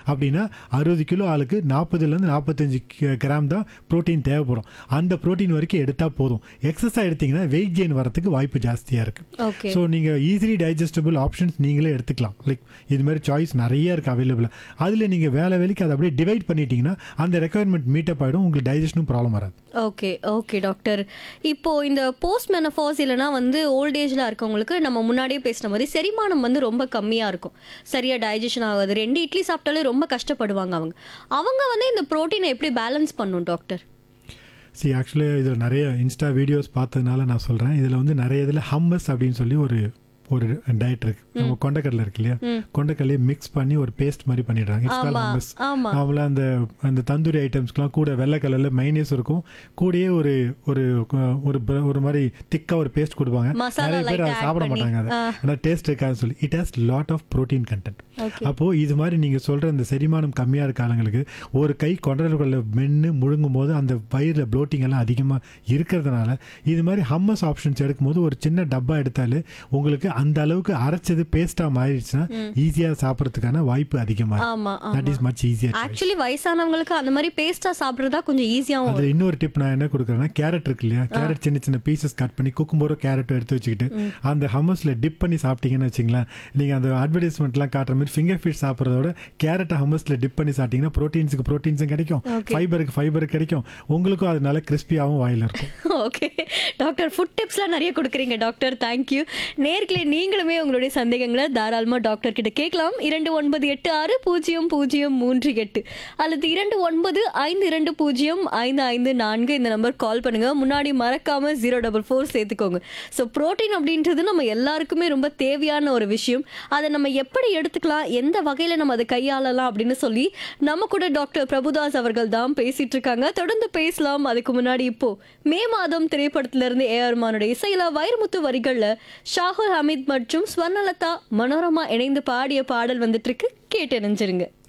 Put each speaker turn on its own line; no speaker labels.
அப்படின்னா அறுபது கிலோ ஆளுக்கு நாற்பதுலேருந்து நாற்பத்தஞ்சு கிராம் தான் ப்ரோட்டீன் தேவைப்படும் அந்த ப்ரோட்டீன் வரைக்கும் எடுத்தால் போதும் எக்ஸஸாக எடுத்தீங்கன்னா வெயிட் கெயின் வரதுக்கு வாய்ப்பு ஜாஸ்தியாக இருக்குது
ஓகே
ஸோ நீங்கள் ஈஸிலி டைஜஸ்டபிள் ஆப்ஷன்ஸ் நீங்களே எடுத்துக்கலாம் லைக் இது மாதிரி சாய்ஸ் நிறைய இருக்குது அவைலபிளாக அதில் நீங்கள் வேலை வேலைக்கு அதை அப்படியே டிவைட் பண்ணிட்டீங்கன்னா அந்த ரெக்குயர்மெண்ட் மீட்டப் ஆகிடும் உங்களுக்கு டைஜஷனும் ப்ராப்ளம் வராது
ஓகே ஓகே டாக்டர் இப்போ இந்த போஸ்ட் மெனஃபாஸ் இல்லைனா வந்து ஓல்ட் ஏஜ்ல இருக்கவங்களுக்கு நம்ம முன்னாடியே பேசின மாதிரி செரிமானம் வந்து ரொம்ப கம்மியா இருக்கும் சரியா டைஜஷன் ஆகாது ரெண்டு இட்லி சாப்பிட்டாலே ரொம்ப கஷ்டப்படுவாங்க அவங்க அவங்க வந்து இந்த புரோட்டீனை எப்படி பேலன்ஸ் பண்ணும் டாக்டர்
சி ஆக்சுவலி இதில் நிறைய இன்ஸ்டா வீடியோஸ் பார்த்ததுனால நான் சொல்கிறேன் இதில் வந்து நிறைய இதில் ஹம்மஸ் அப்படின்னு சொல்லி ஒரு ஒரு டயட் இருக்கு நம்ம கொண்டக்கடலை இருக்கு இல்லையா கொண்டக்கடலையை மிக்ஸ் பண்ணி ஒரு பேஸ்ட் மாதிரி பண்ணிடுறாங்க இட்ஸ் கால்
ஆமா,
ஹம்மஸ்
ஆமா.
அவங்கள அந்த அந்த தந்தூரி ஐட்டம்ஸ்க்குலாம் கூட வெள்ளை கலரில் மைனஸ் இருக்கும் கூடயே ஒரு ஒரு ஒரு br- ஒரு மாதிரி திக்காக ஒரு பேஸ்ட் கொடுப்பாங்க
மசாலா
நிறைய பேர்
light
அதை
add
சாப்பிட
பண்ணி.
மாட்டாங்க அதை ஏன்னா டேஸ்ட் இருக்காதுன்னு சொல்லி it has lot of protein content
okay
அப்போ இது மாதிரி நீங்க சொல்ற இந்த செரிமானம் கம்மியா இருக்க ஆளுங்களுக்கு ஒரு கை கொண்டல்களில் மென்று முழுங்கும் போது அந்த வயிறுல ப்ளோட்டிங் எல்லாம் அதிகமா இருக்கிறதுனால இது மாதிரி ஹம்மஸ் ஆப்ஷன்ஸ் எடுக்கும்போது ஒரு சின்ன டப்பா எடுத்தாலே உங்களுக்கு அந்த அளவுக்கு அரைச்சது பேஸ்டா மாறிடுச்சுன்னா ஈஸியா சாப்பிட்றதுக்கான வாய்ப்பு அதிகமா
ஆமா
தட் இஸ் மச் ஈஸியா
ஆக்சுவலி வயசானவங்களுக்கு அந்த மாதிரி பேஸ்டா சாப்பிடுறதா கொஞ்சம் ஈஸியாவும்
அதுல இன்னொரு டிப் நான் என்ன கொடுக்குறேன்னா கேரட் இருக்கு இல்லையா கேரட் சின்ன சின்ன பீசஸ் கட் பண்ணி குக்கும்போரோ கேரட்டும் எடுத்து வச்சுக்கிட்டு அந்த ஹம்மஸ்ல டிப் பண்ணி சாப்பிட்டீங்கன்னு வச்சுங்களேன் நீங்க அந்த அட்வர்டைஸ்மெண்ட்லாம் காட்டுற மாதிரி ஃபிங்கர் ஃபிஷ் சாப்பிட்றதோட கேரட்டை ஹம்மஸ்ல டிப் பண்ணி சாப்பிட்டீங்கன்னா ப்ரோட்டீன்ஸுக்கு ப்ரோட்டீன்ஸும் கிடைக்கும்
Okay.
ஃபைபருக்கு ஃபைபர் கிடைக்கும் உங்களுக்கும் அது நல்ல கிறிஸ்பியாகவும் வாயில இருக்கும்
ஓகே டாக்டர் ஃபுட் டிப்ஸ்லாம் நிறைய கொடுக்குறீங்க டாக்டர் தேங்க்யூ நேர்களே நீங்களுமே உங்களுடைய சந்தேகங்களை தாராளமாக டாக்டர் கிட்ட கேட்கலாம் இரண்டு ஒன்பது எட்டு ஆறு பூஜ்ஜியம் பூஜ்ஜியம் மூன்று எட்டு அல்லது இரண்டு ஒன்பது ஐந்து இரண்டு பூஜ்ஜியம் ஐந்து ஐந்து நான்கு இந்த நம்பர் கால் பண்ணுங்க முன்னாடி மறக்காம ஜீரோ டபுள் ஃபோர் சேர்த்துக்கோங்க ஸோ புரோட்டீன் அப்படின்றது நம்ம எல்லாருக்குமே ரொம்ப தேவையான ஒரு விஷயம் அதை நம்ம எப்படி எடுத்துக்கலாம் எந்த வகையில் நம்ம அதை கையாளலாம் அப்படின்னு சொல்லி நம்ம கூட டாக்டர் பிரபுதாஸ் அவர்கள் தான் பேசிட்டு இருக்காங்க தொடர்ந்து பேசலாம் அதுக்கு முன்னாடி இப்போ மே மாதம் திரைப்படத்துல இருந்து ஏஆர் மானுடைய இசையில வைரமுத்து வரிகள்ல ஷாகுல் ஹமீத் மற்றும் ஸ்வர்ணலதா மனோரமா இணைந்து பாடிய பாடல் வந்துட்டு இருக்கு கேட்டு நினைச்சிருங்க